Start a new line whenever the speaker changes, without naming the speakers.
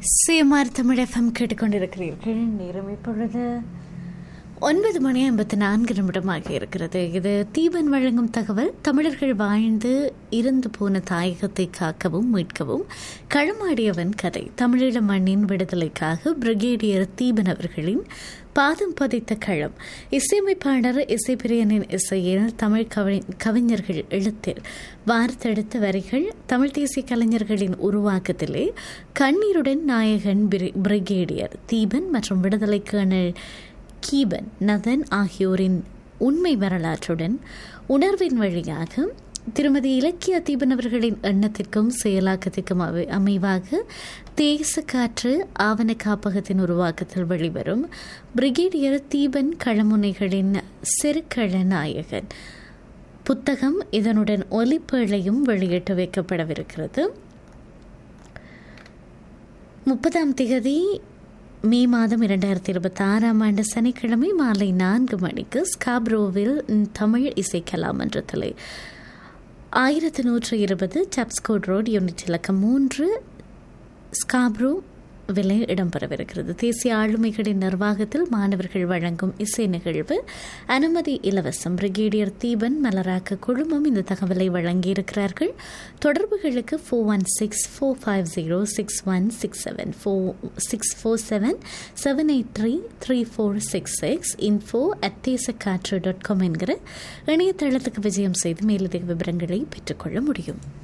CMR Tamil FM கேட்டுக்கொண்டிருக்கிறீர்கள் நேரம் இப்பொழுது ஒன்பது மணி ஐம்பத்தி நான்கு நிமிடமாக இருக்கிறது இது தீபன் வழங்கும் தகவல் தமிழர்கள் வாழ்ந்து இறந்து போன தாயகத்தை காக்கவும் மீட்கவும் களமாடியவன் கதை தமிழீழ மண்ணின் விடுதலைக்காக பிரிகேடியர் தீபன் அவர்களின் பாதம் பதித்த களம் இசையமைப்பாளர் இசைப்பிரியனின் இசையில் தமிழ் கவி கவிஞர்கள் எழுத்தில் வார்த்தெடுத்த வரிகள் தமிழ் தேசிய கலைஞர்களின் உருவாக்கத்திலே கண்ணீருடன் நாயகன் பிரி- பிரிகேடியர் தீபன் மற்றும் விடுதலை கேணல் கீபன் நதன் ஆகியோரின் உண்மை வரலாற்றுடன் உணர்வின் வழியாக திருமதி இலக்கிய தீபன் அவர்களின் எண்ணத்திற்கும் செயலாக்கத்திற்கும் அமை- அமைவாக தேச காற்று ஆவண காப்பகத்தின் உருவாக்கத்தில் வெளிவரும் பிரிகேடியர் தீபன் களமுனைகளின் செருக்கள நாயகன் புத்தகம் இதனுடன் ஒலிப்பேழையும் வெளியிட்டு வைக்கப்படவிருக்கிறது முப்பதாம் திகதி மே மாதம் இரண்டாயிரத்தி இருபத்தி ஆறாம் ஆண்டு சனிக்கிழமை மாலை நான்கு மணிக்கு ஸ்காப்ரோவில் தமிழ் இசை கலாமன்றத்திலே ஆயிரத்து நூற்று இருபது சாப்ஸ்கோட் ரோட் யூனிட் இலக்கம் மூன்று ஸ்காப்ரோ விலை இடம்பெறவிருக்கிறது தேசிய ஆளுமைகளின் நிர்வாகத்தில் மாணவர்கள் வழங்கும் இசை நிகழ்வு அனுமதி இலவசம் பிரிகேடியர் தீபன் மலராக்க குழுமம் இந்த தகவலை வழங்கியிருக்கிறார்கள் தொடர்புகளுக்கு four one six four five zero six one six seven four six four seven seven eight three three four six six info at Desakkatru dot com என்கிற இணையதளத்துக்கு விஜயம் செய்து மேலதிக விவரங்களை பெற்றுக்கொள்ள முடியும்